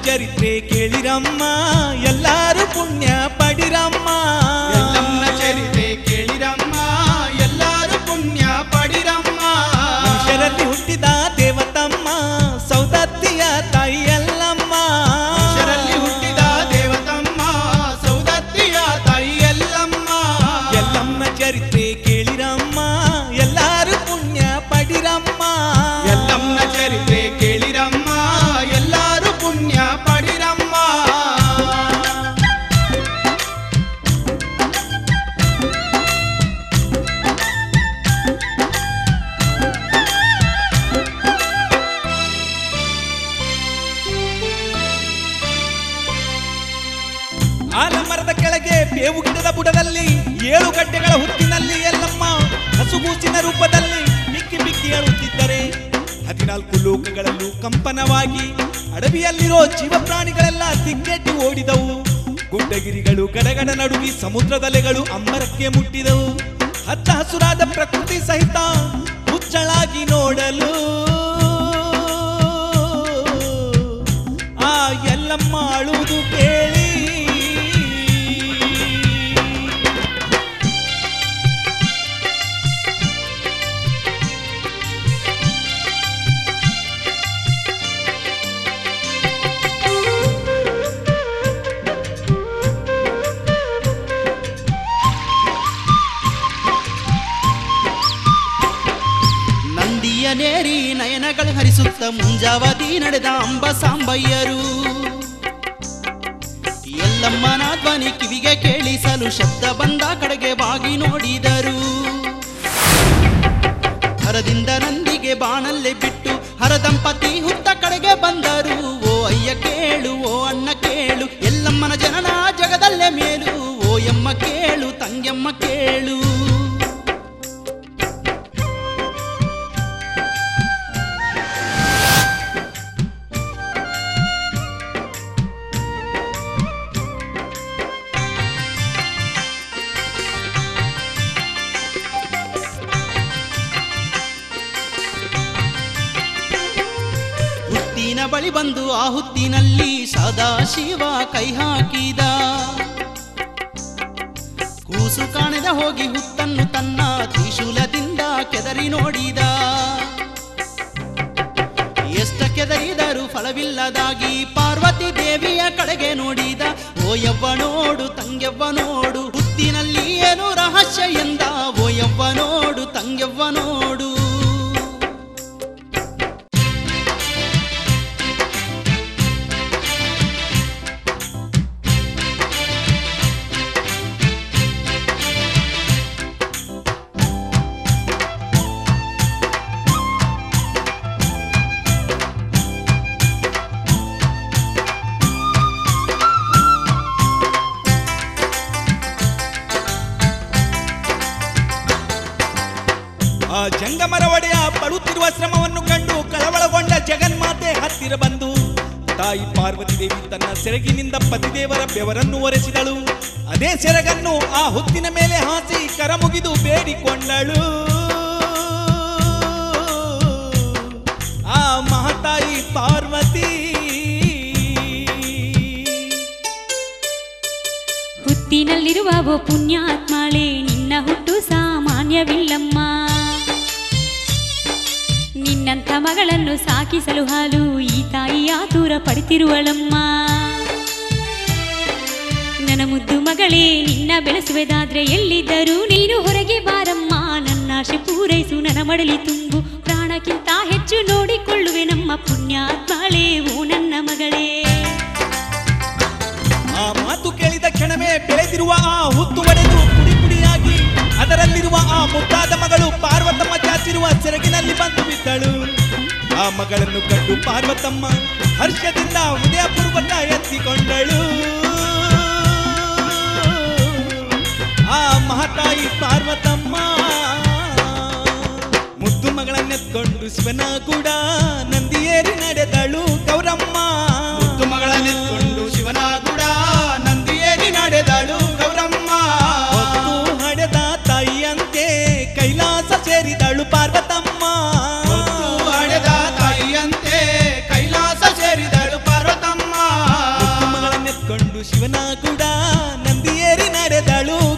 ಚರಿತ್ರೆ ಕೇಳಿರಮ್ಮ ಎಲ್ಲಾರು ಪುಣ್ಯ ಪಡಿರಮ್ಮ ಎಲ್ಲಮ್ಮನ ಚರಿತೆ ಕೇಳಿರಮ್ಮ ಎಲ್ಲಾರು ಪುಣ್ಯ ಪಡಿರಮ್ಮ ಮನುಷ್ಯರಲ್ಲಿ ಹುಟ್ಟಿದ ದೇವತಮ್ಮ ಸೌದತ್ತಿಯ ತಾಯಿ ಎಲ್ಲಮ್ಮ ಶರಲ್ಲಿ ಹುಟ್ಟಿದ ದೇವತಮ್ಮ ಸೌದತ್ತಿಯ ತಾಯಿ ಎಲ್ಲಮ್ಮ ಎಲ್ಲಮ್ಮನ ಚರಿತ್ರೆ ಕೇಳಿರಮ್ಮ ಎಲ್ಲಾರು ಪುಣ್ಯ ಪಡಿರಮ್ಮ ಎಲ್ಲಮ್ಮನ ಚರಿತೆ ಕೇಳಿರಮ್ಮ ಎಲ್ಲಾರು ಪುಣ್ಯ ಪಡಿರಮ್ಮ ಆಲಮರದ ಕೆಳಗೆ ಬೇವು ಗಿಡದ ಬುಡದಲ್ಲಿ ಏಳು ಗಡ್ಡೆಗಳ ಹುತ್ತಿನಲ್ಲಿ ಎಲ್ಲಮ್ಮ ಹಸುಗೂಸಿನ ರೂಪದಲ್ಲಿ ಬಿಕ್ಕಿ ಬಿಕ್ಕಿ ಅಳುತ್ತಿದ್ದರೆ ಹದಿನಾಲ್ಕು ಲೋಕಗಳಲ್ಲೂ ಕಂಪನವಾಗಿ ಅಡವಿಯಲ್ಲಿರೋ ಜೀವ ಪ್ರಾಣಿಗಳೆಲ್ಲ ದಿಗ್ಗೆಟ್ಟು ಓಡಿದವು ಗುಡ್ಡಗಿರಿಗಳು ಗಡಗಡ ನಡುವಿ ಸಮುದ್ರದಲೆಗಳು ಅಂಬರಕ್ಕೆ ಮುಟ್ಟಿದವು ಹಚ್ಚ ಹಸುರಾದ ಪ್ರಕೃತಿ ಸಹಿತ ಹುಚ್ಚಳಾಗಿ ನೋಡಲು ಆ ಎಲ್ಲಮ್ಮ ಅಳುವುದು ಕೇಳಿ ನಂದಿಯ ನೇರಿ ನಯನಗಳು ಹರಿಸುತ್ತ ಮುಂಜಾವದಿ ನಡೆದ ಅಂಬ ಸಾಂಬಯ್ಯರು ಎಲ್ಲಮ್ಮನ ಧ್ವನಿ ಕಿವಿಗೆ ಕೇಳಿಸಲು ಶಬ್ದ ಬಂದ ಕಡೆಗೆ ಬಾಗಿ ನೋಡಿದರು ಹರದಿಂದ ನಂದಿಗೆ ಬಾಣಲ್ಲೇ ಬಿಟ್ಟು ಹರದಂಪತಿ ಹುತ್ತ ಕಡೆಗೆ ಬಂದರು ಓ ಅಯ್ಯ ಕೇಳು ಓ ಅಣ್ಣ ಕೇಳು ಎಲ್ಲಮ್ಮನ ಜನನ ಜಗದಲ್ಲೇ ಮೇಲು ಓ ಎಮ್ಮ ಕೇಳು ತಂಗೆಮ್ಮ ಕೇಳು ಹುತ್ತಿನ ಬಳಿ ಬಂದು ಆ ಹುತ್ತಿನಲ್ಲಿ ಸದಾಶಿವ ಕೈ ಹಾಕಿದ ಕೂಸು ಕಾಣದ ಹೋಗಿ ಹುತ್ತನ್ನು ತನ್ನ ತ್ರಿಶೂಲದಿಂದ ಕೆದರಿ ನೋಡಿದ ಎಷ್ಟ ಕೆದರಿದರೂ ಫಲವಿಲ್ಲದಾಗಿ ಪಾರ್ವತಿ ದೇವಿಯ ಕಡೆಗೆ ನೋಡಿದ ಓ ಯವ್ವ ನೋಡು ತಂಗೆವ್ವ ನೋಡು ಹುತ್ತಿನಲ್ಲಿ ಏನು ರಹಸ್ಯ ಎಂದ ಓ ಯವ್ವ ನೋಡು ತಂಗೆವ್ವ ನೋಡು ಆ ಜಂಗಮರ ಒಡೆಯ ಪಡುತ್ತಿರುವ ಶ್ರಮವನ್ನು ಕಂಡು ಕಳವಳಗೊಂಡ ಜಗನ್ಮಾತೆ ಹತ್ತಿರ ಬಂದು ತಾಯಿ ಪಾರ್ವತಿ ದೇವಿ ತನ್ನ ಸೆರಗಿನಿಂದ ಪತಿದೇವರ ಬೆವರನ್ನು ಒರೆಸಿದಳು ಅದೇ ಸೆರಗನ್ನು ಆ ಹುತ್ತಿನ ಮೇಲೆ ಹಾಸಿ ಕರಮುಗಿದು ಬೇಡಿಕೊಂಡಳು ಆ ಮಹತಾಯಿ ಪಾರ್ವತಿ ಹುತ್ತಿನಲ್ಲಿರುವ ಓ ಪುಣ್ಯಾತ್ಮಾಳೆ ನಿನ್ನ ಹುಟ್ಟು ಸಾಮಾನ್ಯವಿಲ್ಲಮ್ಮ ನಿನ್ನಂಥ ಮಗಳನ್ನು ಸಾಕಿಸಲು ಹಾಲು ಈ ತಾಯಿ ಆತುರ ಪಡಿತಿರುವಳಮ್ಮ ನನ್ನ ಮುದ್ದು ಮಗಳೇ ನಿನ್ನ ಬೆಳೆಸುವುದಾದ್ರೆ ಎಲ್ಲಿದ್ದರೂ ನೀನು ಹೊರಗೆ ಬಾರಮ್ಮ ನನ್ನ ಆಶೆ ಪೂರೈಸು ನನ್ನ ಮಡಲಿ ತುಂಬು ಪ್ರಾಣಕ್ಕಿಂತ ಹೆಚ್ಚು ನೋಡಿಕೊಳ್ಳುವೆ ನಮ್ಮ ಪುಣ್ಯಾತ್ಮಾಳೆ ಓ ನನ್ನ ಮಗಳೇ ಆ ಮಾತು ಕೇಳಿದ ಕ್ಷಣವೇ ಬೆಳೆದಿರುವ ಆ ಹುತ್ತು ಒಡೆದು ಪುಡಿ ಪುಡಿಯಾಗಿ ಅದರಲ್ಲಿರುವ ಆ ಮುದ್ದಾದ ಮಗಳು ಪಾರ್ವತಮ್ಮ ಚಾಚಿರುವ ಸೆರಗಿನಲ್ಲಿ ಬಂದು ಬಿದ್ದಳು ಆ ಮಗಳನ್ನು ಕಂಡು ಪಾರ್ವತಮ್ಮ ಹರ್ಷದಿಂದ ಹೃದಯಪೂರ್ವಕ ಎತ್ತಿಕೊಂಡಳು ಆ ಮಹತಾಯಿ ಪಾರ್ವತಮ್ಮ ಮುದ್ದು ಮಗಳನ್ನೆತ್ಕೊಂಡು ಶಿವನ ಕೂಡ ನಂದಿಯೇರಿ ನಡೆದಳು ಗೌರಮ್ಮ ಮುದ್ದು ಮಗಳನ್ನೆತ್ಕೊಂಡು ಶಿವನ ಗುಡ ನಂದಿಯೇರಿ ನಡೆದಳು ಗೌರಮ್ಮ ಹೊತ್ತು ಹಡೆದ ತಾಯಿಯಂತೆ ಕೈಲಾಸ ಸೇರಿದಳು ಪಾರ್ವತಮ್ಮ ಹೊತ್ತು ಹಡೆದ ತಾಯಿಯಂತೆ ಕೈಲಾಸ ಸೇರಿದಳು ಪಾರ್ವತಮ್ಮ ಕಟ್ಟಿಕೊಂಡು ಶಿವನ ಕೂಡ ನಂದಿಯೇರಿ ನಡೆದಳು